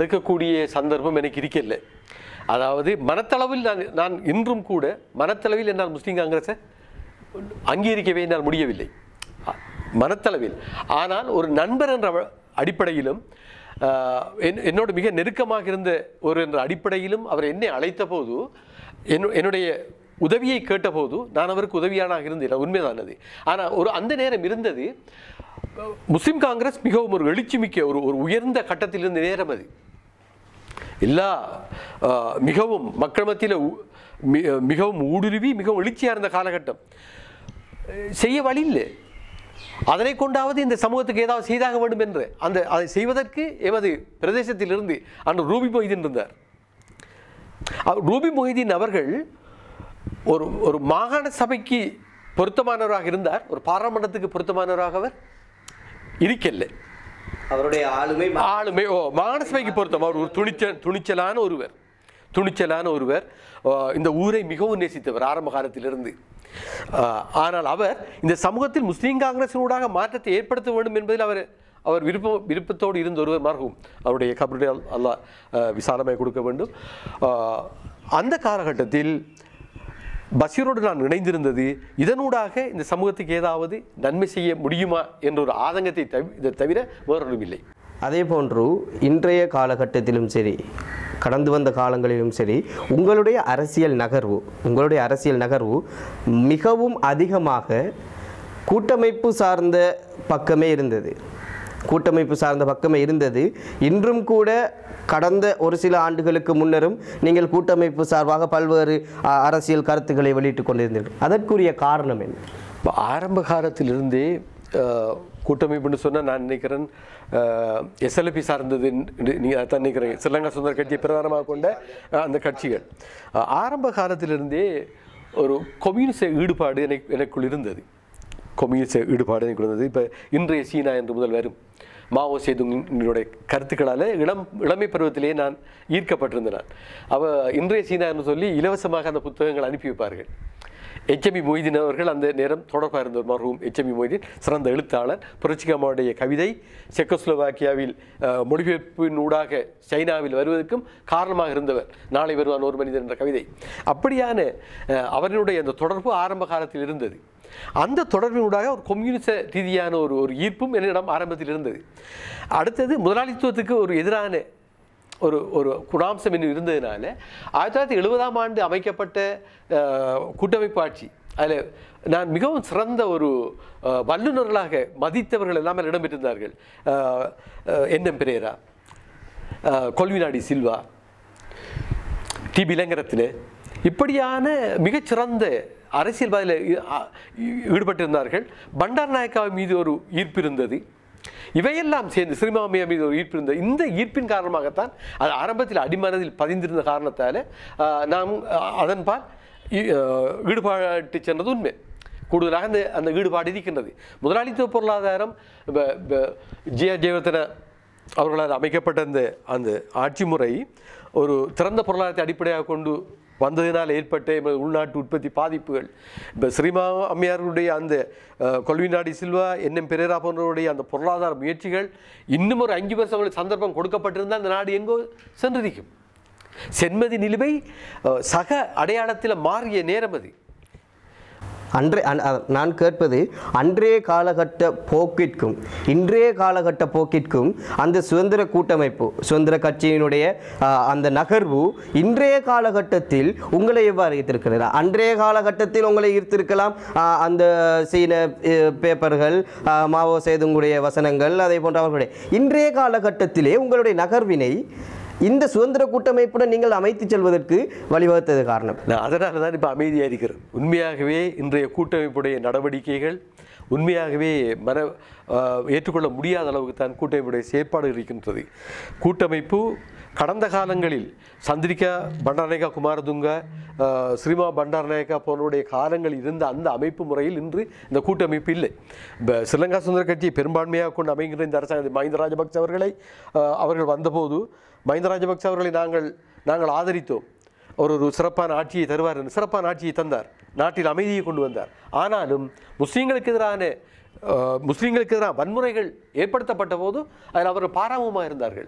தடுக்கக்கூடிய சந்தர்ப்பம் எனக்கு இருக்கல அதாவது மனத்தளவில் நான் நான் இன்றும் கூட மனத்தளவில் என்னால் முஸ்லீம் காங்கிரஸை அங்கீகரிக்கவே என்னால் முடியவில்லை அ- மனத்தளவில் ஆனால் ஒரு நண்பர் என்ற வ- அடிப்படையிலும் ஆஹ், என்- என்னோடு மிக நெருக்கமாக இருந்த ஒரு என்ற அடிப்படையிலும் அவர் என்னை அழைத்த போது என்னு- என்னுடைய உதவியை கேட்டபோது நான் அவருக்கு உதவியானாக இருந்தேன் அது உண்மைதான் அது ஆனால் ஒரு அந்த நேரம் இருந்தது முஸ்லிம் காங்கிரஸ் மிகவும் ஒரு எழுச்சிமிக்க ஒரு ஒரு உயர்ந்த கட்டத்தில் இருந்த நேரம் அது எல்லா ஆஹ், மிகவும் மக்கள் மத்தியில் உ- மி- மிகவும் ஊடுருவி மிகவும் எழுச்சியாக இருந்த காலகட்டம் அஹ், செய்ய வழி இல்லை அதனை கொண்டாவது இந்த சமூகத்துக்கு ஏதாவது செய்தாக வேண்டும் என்று அந்த அதை செய்வதற்கு எமது பிரதேசத்திலிருந்து அன்று ரூபி மொய்தீன் இருந்தார் அவர் ரூபி மொய்தீன் அவர்கள் ஒரு ஒரு மாகாண சபைக்கு பொருத்தமானவராக இருந்தார் ஒரு பாராளுமன்றத்துக்கு பொருத்தமானவராக அவர் இருக்கல அவருடைய ஆளுமை ம- ஆளுமை ஓ மாகாண சபைக்கு பொருத்தம் அவர் ஒரு துணிச்சல் துணிச்சலான ஒருவர் துணிச்சலான ஒருவர் ஆஹ் இந்த ஊரை மிகவும் நேசித்தவர் ஆரம்ப காலத்திலிருந்து ஆஹ் ஆனால் அவர் இந்த சமூகத்தில் முஸ்லீம் காங்கிரசினூடாக மாற்றத்தை ஏற்படுத்த வேண்டும் என்பதில் அவர் அவர் விருப்பம் விருப்பத்தோடு இருந்த ஒருவர் மர்ஹூம் அவருடைய கபருடைய அல்லாஹ் ஆஹ் விசாலமாய் கொடுக்க வேண்டும் ஆஹ் அந்த காலகட்டத்தில் பஷீரோடு நான் இணைந்திருந்தது இதனூடாக இந்த சமூகத்துக்கு ஏதாவது நன்மை செய்ய முடியுமா என்ற ஒரு ஆதங்கத்தை தவி இதை தவிர வேறொன்றும் இல்லை அதே போன்று இன்றைய காலகட்டத்திலும் சரி கடந்து வந்த காலங்களிலும் சரி உங்களுடைய அரசியல் நகர்வு உங்களுடைய அரசியல் நகர்வு மிகவும் அதிகமாக கூட்டமைப்பு சார்ந்த பக்கமே இருந்தது கூட்டமைப்பு சார்ந்த பக்கமே இருந்தது இன்றும் கூட கடந்த ஒரு சில ஆண்டுகளுக்கு முன்னரும் நீங்கள் கூட்டமைப்பு சார்பாக பல்வேறு அ, அரசியல் கருத்துக்களை வெளியிட்டுக் கொண்டிருந்தீர்கள் அதற்குரிய காரணம் என்ன இப்போ ஆரம்ப காலத்திலிருந்தே அஹ், கூட்டமைப்புன்னு சொன்னால் நான் நினைக்கிறேன் எஸ்எல்பி சார்ந்தது நீங்கள் அதான் நினைக்கிறீங்க ஸ்ரீலங்கா சுதந்திர கட்சியை பிரதானமாக கொண்ட அஹ், அந்த கட்சிகள் அஹ், ஆரம்ப காலத்திலிருந்தே ஒரு கம்யூனிச ஈடுபாடு எனக்கு எனக்குள் இருந்தது கம்யூனிச ஈடுபாடு எனக்கு இருந்தது இப்போ இன்றைய சீனா என்று முதல் வரும் மாவோ சேதுங்கினுடைய கருத்துக்களால் இளம் இளமை பருவத்திலேயே நான் ஈர்க்கப்பட்டிருந்தேன் நான் அவ இன்றைய சீனா என்று சொல்லி இலவசமாக அந்த புத்தகங்கள் அனுப்பி வைப்பார்கள் எச்எம்பி மொய்தீன் அவர்கள் அந்த நேரம் தொடர்பாக இருந்தவர் மருகும் எச்எம்பி மொய்தீன் சிறந்த எழுத்தாளர் புரட்சிகமாவுடைய கவிதை செக்கோஸ்லோவாக்கியாவில் அஹ், மொழிபெயர்ப்பின் ஊடாக சைனாவில் வருவதற்கும் காரணமாக இருந்தவர் நாளை வருவான் ஒரு மனிதன் என்ற கவிதை அப்படியான அஹ், அவர்களுடைய அந்த தொடர்பு ஆரம்ப காலத்தில் இருந்தது அந்த தொடர்பினூடாக ஒரு கம்யூனிச ரீதியான ஒரு ஒரு ஈர்ப்பும் என்னிடம் ஆரம்பத்தில் இருந்தது அடுத்தது முதலாளித்துவத்துக்கு ஒரு எதிரான ஒரு ஒரு குணாம்சம் இன்னும் இருந்ததுனால ஆயிரத்தி தொள்ளாயிரத்தி எழுபதாம் ஆண்டு அமைக்கப்பட்ட அஹ், கூட்டமைப்பு ஆட்சி அதில் நான் மிகவும் சிறந்த ஒரு அஹ், வல்லுநர்களாக மதித்தவர்கள் எல்லாம் இடம்பெற்றிருந்தார்கள் அஹ், அஹ், என்எம் பெரேரா அஹ், கொல்வினாடி சில்வா டி இளங்கரத்தில் இப்படியான மிகச்சிறந்த அரசியல்வாதியில் ஈ- ஆ- ஈ- ஈடுபட்டிருந்தார்கள் பண்டார் நாயக்கா மீது ஒரு ஈர்ப்பு இருந்தது இவையெல்லாம் சேர்ந்து சிறுமாமியா மீது ஒரு ஈர்ப்பு இருந்தது இந்த ஈர்ப்பின் காரணமாகத்தான் அது ஆரம்பத்தில் அடிமனதில் பதிந்திருந்த காரணத்தால் ஆ, நாம் ஆ, அதன்பால் ஈ- ஆ, ஈடுபாட்டு சென்றது உண்மை கூடுதலாக அந்த அந்த ஈடுபாடு இருக்கின்றது முதலாளித்துவ பொருளாதாரம் ப- ப- ஜி ஆர் ஜெயவர்தன அவர்களால் அமைக்கப்பட்ட அந்த அந்த ஆட்சி முறை ஒரு திறந்த பொருளாதாரத்தை அடிப்படையாக கொண்டு வந்ததினால் ஏற்பட்ட எமது உள்நாட்டு உற்பத்தி பாதிப்புகள் இப்போ ஸ்ரீமா அம்மையாருடைய அந்த அஹ், கொல்விநாடி சில்வா என்எம் பெரேரா போன்றவருடைய அந்த பொருளாதார முயற்சிகள் இன்னும் ஒரு அஞ்சு வருஷம் அவங்களுக்கு சந்தர்ப்பம் கொடுக்கப்பட்டிருந்தால் அந்த நாடு எங்கோ சென்றிருக்கும் சென்மதி நிலுவை அஹ், சக அடையாளத்தில் மாறிய நேரம் அது அன்றே அன்- அ- நான் கேட்பது அன்றைய காலகட்ட போக்கிற்கும் இன்றைய காலகட்ட போக்கிற்கும் அந்த சுதந்திர கூட்டமைப்பு சுதந்திர கட்சியினுடைய ஆ, அந்த நகர்வு இன்றைய காலகட்டத்தில் உங்களை எவ்வாறு ஈர்த்திருக்கிறது அன்றைய காலகட்டத்தில் உங்களை ஈர்த்திருக்கலாம் ஆ, அந்த சீன எ, பேப்பர்கள் ஆ, மாவோ சேதுங்குடைய வசனங்கள் அதே போன்ற அவர்களுடைய இன்றைய காலகட்டத்திலே உங்களுடைய நகர்வினை இந்த சுதந்திர கூட்டமைப்புடன் நீங்கள் அமைத்துச் செல்வதற்கு வழிவகுத்தது காரணம் நான் அதனால தான் இப்போ அமைதியாக இருக்கிறேன் உண்மையாகவே இன்றைய கூட்டமைப்புடைய நடவடிக்கைகள் உண்மையாகவே மன ஆஹ், ஏற்றுக்கொள்ள முடியாத அளவுக்கு தான் கூட்டமைப்புடைய செயற்பாடு இருக்கின்றது கூட்டமைப்பு கடந்த காலங்களில் சந்திரிகா பண்டாரநாயக்கா குமாரதுங்கா ஆஹ், ஸ்ரீமா பண்டாரநாயக்கா போன்றவருடைய காலங்கள் இருந்த அந்த அமைப்பு முறையில் இன்று இந்த கூட்டமைப்பு இல்லை இப்போ ஸ்ரீலங்கா சுதந்திர கட்சியை பெரும்பான்மையாக கொண்டு அமைகின்ற இந்த அரசாங்கம் மஹிந்த ராஜபக்ச அவர்களை ஆஹ், அவர்கள் வந்தபோது மஹிந்த ராஜபக்ச அவர்களை நாங்கள் நாங்கள் ஆதரித்தோம் அவர் ஒரு சிறப்பான ஆட்சியை தருவார் என்று சிறப்பான ஆட்சியை தந்தார் நாட்டில் அமைதியை கொண்டு வந்தார் ஆனாலும் முஸ்லீம்களுக்கு எதிரான அஹ், முஸ்லீம்களுக்கு எதிரான வன்முறைகள் ஏற்படுத்தப்பட்ட போது அதில் அவர்கள் பாராமுகமாக இருந்தார்கள்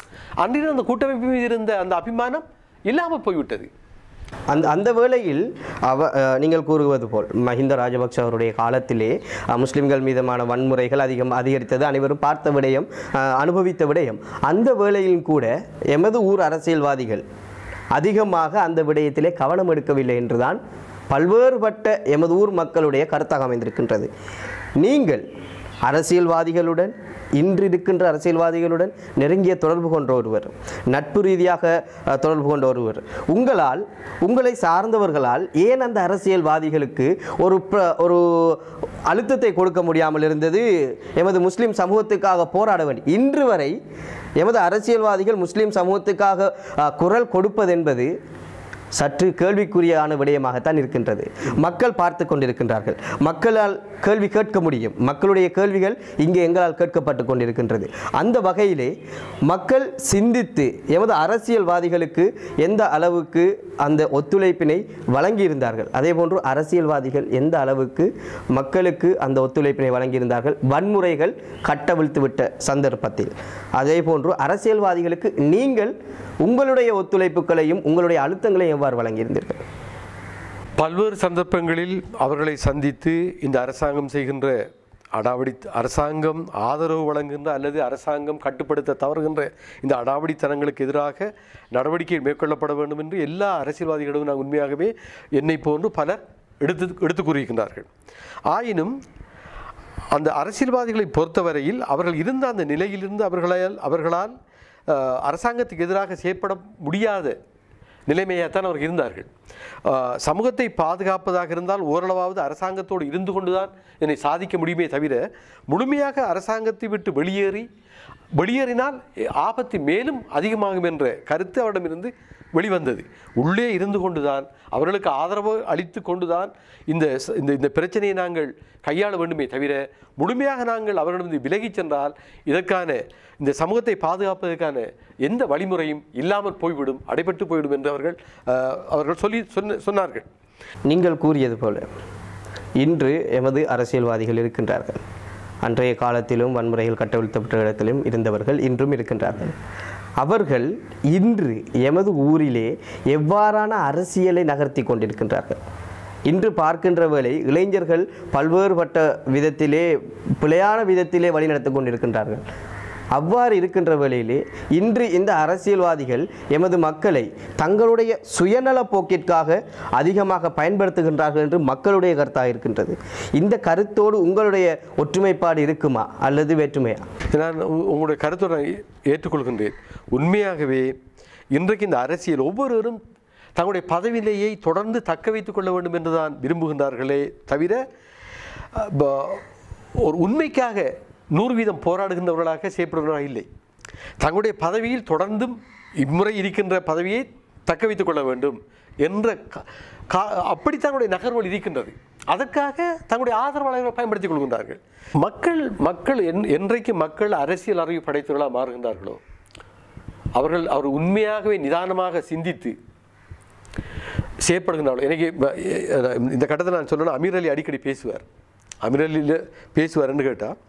அன்றில் அந்த கூட்டமைப்பு மீது இருந்த அந்த அபிமானம் இல்லாமல் போய்விட்டது அந்த அந்த வேளையில் அவ அஹ், நீங்கள் கூறுவது போல் மஹிந்த ராஜபக்ஷ அவருடைய காலத்திலே அஹ், முஸ்லிம்கள் மீதமான வன்முறைகள் அதிகம் அதிகரித்தது அனைவரும் பார்த்த விடயம் அஹ், அனுபவித்த விடயம் அந்த வேளையிலும் கூட எமது ஊர் அரசியல்வாதிகள் அதிகமாக அந்த விடயத்திலே கவனம் எடுக்கவில்லை என்றுதான் பல்வேறுபட்ட எமது ஊர் மக்களுடைய கருத்தாக அமைந்திருக்கின்றது நீங்கள் அரசியல்வாதிகளுடன் இன்று இருக்கின்ற அரசியல்வாதிகளுடன் நெருங்கிய தொடர்பு கொண்ட ஒருவர் நட்பு ரீதியாக அஹ், தொடர்பு கொண்ட ஒருவர் உங்களால் உங்களை சார்ந்தவர்களால் ஏன் அந்த அரசியல்வாதிகளுக்கு ஒரு பிர- ஒரு அழுத்தத்தை கொடுக்க முடியாமல் இருந்தது எமது முஸ்லிம் சமூகத்துக்காக போராட வேண்டி இன்று வரை எமது அரசியல்வாதிகள் முஸ்லிம் சமூகத்துக்காக அஹ், குரல் கொடுப்பதென்பது சற்று கேள்விக்குரியான விடயமாகத்தான் இருக்கின்றது மக்கள் பார்த்து கொண்டிருக்கின்றார்கள் மக்களால் கேள்வி கேட்க முடியும் மக்களுடைய கேள்விகள் இங்கே எங்களால் கேட்கப்பட்டு கொண்டிருக்கின்றது அந்த வகையிலே மக்கள் சிந்தித்து எமது அரசியல்வாதிகளுக்கு எந்த அளவுக்கு அந்த ஒத்துழைப்பினை வழங்கியிருந்தார்கள் அதே போன்று அரசியல்வாதிகள் எந்த அளவுக்கு மக்களுக்கு அந்த ஒத்துழைப்பினை வழங்கியிருந்தார்கள் வன்முறைகள் கட்டவிழ்த்து விட்ட சந்தர்ப்பத்தில் அதே போன்று அரசியல்வாதிகளுக்கு நீங்கள் உங்களுடைய ஒத்துழைப்புகளையும் உங்களுடைய அழுத்தங்களையும் எவ்வாறு வழங்கியிருந்தீர்கள் பல்வேறு சந்தர்ப்பங்களில் அவர்களை சந்தித்து இந்த அரசாங்கம் செய்கின்ற அடாவடி அரசாங்கம் ஆதரவு வழங்குகின்ற அல்லது அரசாங்கம் கட்டுப்படுத்த தவறுகின்ற இந்த அடாவடித்தனங்களுக்கு எதிராக நடவடிக்கை மேற்கொள்ளப்பட வேண்டும் என்று எல்லா அரசியல்வாதிகளும் நான் உண்மையாகவே என்னை போன்று பலர் எடுத்து எடுத்து கூறியிருக்கின்றார்கள் ஆயினும் அந்த அரசியல்வாதிகளை பொறுத்தவரையில் அவர்கள் இருந்த அந்த நிலையிலிருந்து அவர்களால் அவர்களால் அஹ், அரசாங்கத்துக்கு எதிராக செயற்பட முடியாத நிலைமையாகத்தான் அவர்கள் இருந்தார்கள் அஹ், சமூகத்தை பாதுகாப்பதாக இருந்தால் ஓரளவாவது அரசாங்கத்தோடு இருந்து கொண்டுதான் இதனை சாதிக்க முடியுமே தவிர முழுமையாக அரசாங்கத்தை விட்டு வெளியேறி வெளியேறினால் ஆபத்து மேலும் அதிகமாகும் என்ற கருத்து அவரிடமிருந்து வெளிவந்தது உள்ளே இருந்து கொண்டுதான் அவர்களுக்கு ஆதரவு அளித்து கொண்டுதான் இந்த ச- இந்த இந்த பிரச்சனையை நாங்கள் கையாள வேண்டுமே தவிர முழுமையாக நாங்கள் அவர்களிடம் விலகிச் சென்றால் இதற்கான இந்த சமூகத்தை பாதுகாப்பதற்கான எந்த வழிமுறையும் இல்லாமல் போய்விடும் அடைபட்டு போய்விடும் என்று அவர்கள் அஹ், அவர்கள் சொல்லி சொன்ன சொன்னார்கள் நீங்கள் கூறியது போல இன்று எமது அரசியல்வாதிகள் இருக்கின்றார்கள் அன்றைய காலத்திலும் வன்முறைகள் கட்டவிழ்த்தப்பட்ட இடத்திலும் இருந்தவர்கள் இன்றும் இருக்கின்றார்கள் அவர்கள் இன்று எமது ஊரிலே எவ்வாறான அரசியலை நகர்த்தி கொண்டிருக்கின்றார்கள் இன்று பார்க்கின்ற வேளை இளைஞர்கள் பல்வேறுபட்ட விதத்திலே பிழையான விதத்திலே வழிநடத்தி கொண்டிருக்கின்றார்கள் அவ்வாறு இருக்கின்ற வேளையிலே இன்று இந்த அரசியல்வாதிகள் எமது மக்களை தங்களுடைய சுயநல போக்கிற்காக அதிகமாக பயன்படுத்துகின்றார்கள் என்று மக்களுடைய கருத்தாக இருக்கின்றது இந்த கருத்தோடு உங்களுடைய ஒற்றுமைப்பாடு இருக்குமா அல்லது வேற்றுமையா நான் உ- உங்களுடைய கருத்தை நான் ஏ- ஏற்றுக்கொள்கின்றேன் உண்மையாகவே இன்றைக்கு இந்த அரசியல் ஒவ்வொருவரும் தங்களுடைய பதவியிலேயே தொடர்ந்து தக்க வைத்துக் கொள்ள வேண்டும் என்று தான் விரும்புகின்றார்களே தவிர அஹ், ப- ஒரு உண்மைக்காக நூறு வீதம் போராடுகின்றவர்களாக செயற்படுவர்களாக இல்லை தங்களுடைய பதவியில் தொடர்ந்தும் இம்முறை இருக்கின்ற பதவியை தக்க வைத்துக் கொள்ள வேண்டும் என்ற கா- கா- அப்படி தங்களுடைய நகர்வுகள் இருக்கின்றது அதற்காக தங்களுடைய ஆதரவாளர்களை பயன்படுத்திக் கொள்கின்றார்கள் மக்கள் மக்கள் என் என்றைக்கு மக்கள் அரசியல் அறிவு படைத்தவர்களாக மாறுகின்றார்களோ அவர்கள் அவர் உண்மையாகவே நிதானமாக சிந்தித்து செயற்படுகின்றார்கள் எனக்கு இப்ப, எ- இந்த கட்டத்தில் நான் சொல்லணும் அமீர் அலி அடிக்கடி பேசுவார் அமீர் அலியில் பேசுவார்னு கேட்டால்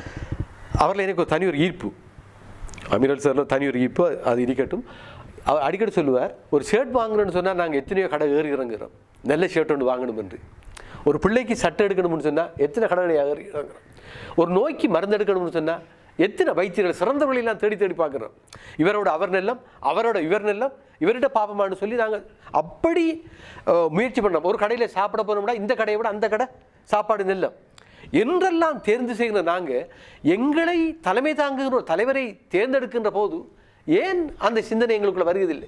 அவரில் எனக்கு ஒரு தனி ஒரு ஈர்ப்பு அமீர் அலி சாரில் தனி ஒரு ஈர்ப்பு அது இருக்கட்டும் அவர் அடிக்கடி சொல்லுவார் ஒரு ஷர்ட் வாங்கணும்னு சொன்னால் நாங்கள் எத்தனையோ கடை ஏறி இறங்குறோம் நல்ல ஷர்ட் ஒன்று வாங்கணும் என்று ஒரு பிள்ளைக்கு சட்டை எடுக்கணும்னு சொன்னால் எத்தனை கடை ஏறி இறங்குறோம் ஒரு நோய்க்கு மருந்து எடுக்கணும்னு சொன்னால் எத்தனை வைத்தியர்கள் சிறந்தவர்களெல்லாம் தேடி தேடி பார்க்குறோம் இவரோட அவர் நெல்லம் அவரோட இவர் நெல்லம் இவர்கிட்ட பாப்பமான்னு சொல்லி நாங்கள் அப்படி அஹ், முயற்சி பண்ணோம் ஒரு கடையில் சாப்பிட போனோம்னா இந்த கடையை விட அந்த கடை சாப்பாடு நெல்லம் என்றெல்லாம் தேர்ந்து செய்கிற நாங்கள் எங்களை தலைமை தாங்குகிற ஒரு தலைவரை தேர்ந்தெடுக்கின்ற போது ஏன் அந்த சிந்தனை எங்களுக்குள்ள வருவதில்லை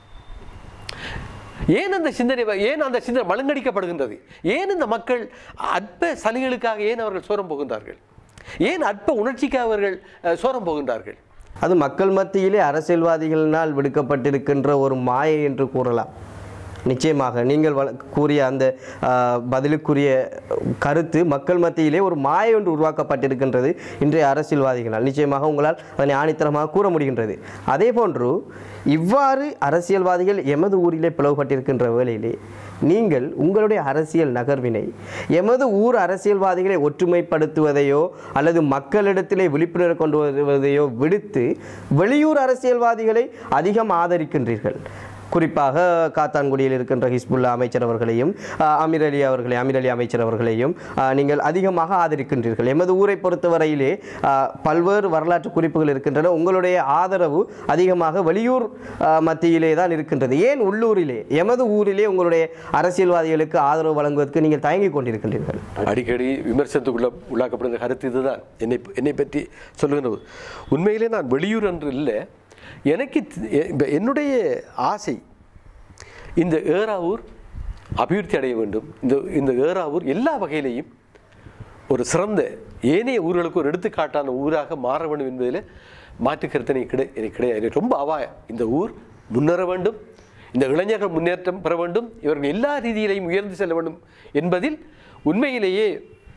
ஏன் அந்த சிந்தனை வ- ஏன் அந்த சிந்தனை மழுங்கடிக்கப்படுகின்றது ஏன் இந்த மக்கள் அற்ப சலுகைகளுக்காக ஏன் அவர்கள் சோரம் போகின்றார்கள் ஏன் அற்ப உணர்ச்சிக்காக அவர்கள் அஹ், சோரம் போகின்றார்கள் அது மக்கள் மத்தியிலே அரசியல்வாதிகளினால் விடுக்கப்பட்டிருக்கின்ற ஒரு மாயை என்று கூறலாம் நிச்சயமாக நீங்கள் வள- கூறிய அந்த ஆ, பதிலுக்குரிய கருத்து மக்கள் மத்தியிலே ஒரு மாய ஒன்று உருவாக்கப்பட்டிருக்கின்றது இன்றைய அரசியல்வாதிகளால் நிச்சயமாக உங்களால் அதனை ஆணித்தரமாக கூற முடிகின்றது அதே போன்று இவ்வாறு அரசியல்வாதிகள் எமது ஊரிலே பிளவுபட்டிருக்கின்ற வேளையிலே நீங்கள் உங்களுடைய அரசியல் நகர்வினை எமது ஊர் அரசியல்வாதிகளை ஒற்றுமைப்படுத்துவதையோ அல்லது மக்களிடத்திலே விழிப்புணர்வு கொண்டு வருவதையோ விடுத்து வெளியூர் அரசியல்வாதிகளை அதிகம் ஆதரிக்கின்றீர்கள் குறிப்பாக காத்தான்குடியில் இருக்கின்ற ஹிஸ்புல்லா அமைச்சர் அவர்களையும் ஆஹ், அமீர் அலி அவர்களை அமீர் அலி அமைச்சர் அவர்களையும் ஆஹ், நீங்கள் அதிகமாக ஆதரிக்கின்றீர்கள் எமது ஊரை பொறுத்தவரையிலே ஆஹ், பல்வேறு வரலாற்று குறிப்புகள் இருக்கின்றன உங்களுடைய ஆதரவு அதிகமாக வெளியூர் ஆஹ், மத்தியிலே தான் இருக்கின்றது ஏன் உள்ளூரிலே எமது ஊரிலே உங்களுடைய அரசியல்வாதிகளுக்கு ஆதரவு வழங்குவதற்கு நீங்கள் தயங்கிக் கொண்டிருக்கின்றீர்கள் அடிக்கடி விமர்சனத்துக்குள்ள உள்ளாக்கப்படுகிற கருத்து இதுதான் என்னை என்னை பற்றி சொல்லுகிறது உண்மையிலே நான் வெளியூர் என்று இல்லை எனக்கு தி- எ- இப்ப என்னுடைய ஆசை இந்த ஏறாவூர் அபிவிருத்தி அடைய வேண்டும் இந்த இந்த ஏறாவூர் எல்லா வகையிலையும் ஒரு சிறந்த ஏனைய ஊர்களுக்கு ஒரு எடுத்துக்காட்டான ஊராக மாற வேண்டும் என்பதில் மாற்று கருத்து எனக்கு கிடை எனக்கு கிடையாது எனக்கு ரொம்ப அபாயம் இந்த ஊர் முன்னேற வேண்டும் இந்த இளைஞர்கள் முன்னேற்றம் பெற வேண்டும் இவர்கள் எல்லா ரீதியிலையும் உயர்ந்து செல்ல வேண்டும் என்பதில் உண்மையிலேயே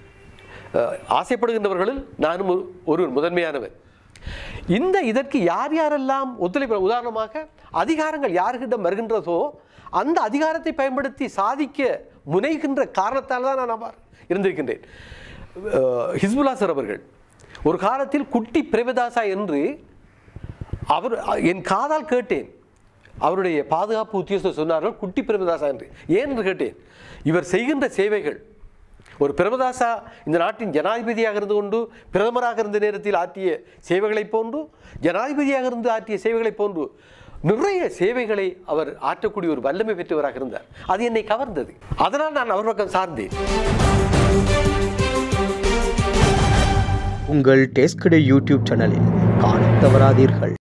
அஹ், ஆசைப்படுகின்றவர்களில் நானும் ஒரு ஒருவர் முதன்மையானவர் இந்த இதற்கு யார் யாரெல்லாம் ஒத்துழைப்பு உதாரணமாக அதிகாரங்கள் யார்கிட்ட வருகின்றதோ அந்த அதிகாரத்தை பயன்படுத்தி சாதிக்க முனைகின்ற காரணத்தால் தான் நான் அவ்வாறு இருந்திருக்கின்றேன் அஹ், ஹிஸ்புல்லா சார் அவர்கள் ஒரு காலத்தில் குட்டி பிரேமதாசா என்று அவர் என் காதால் கேட்டேன் அவருடைய பாதுகாப்பு உத்தியோகஸ்தர் சொன்னார்கள் குட்டி பிரேமதாசா என்று ஏன் என்று கேட்டேன் இவர் செய்கின்ற சேவைகள் ஒரு பிரேமதாசா இந்த நாட்டின் ஜனாதிபதியாக இருந்து கொண்டு பிரதமராக இருந்த நேரத்தில் ஆற்றிய சேவைகளைப் போன்று ஜனாதிபதியாக இருந்து ஆற்றிய சேவைகளைப் போன்று நிறைய சேவைகளை அவர் ஆற்றக்கூடிய ஒரு வல்லமை பெற்றவராக இருந்தார் அது என்னை கவர்ந்தது அதனால் நான் அவர் பக்கம் சார்ந்தேன் உங்கள் டெஸ்கடை யூடியூப் சேனலில் காணத் தவறாதீர்கள்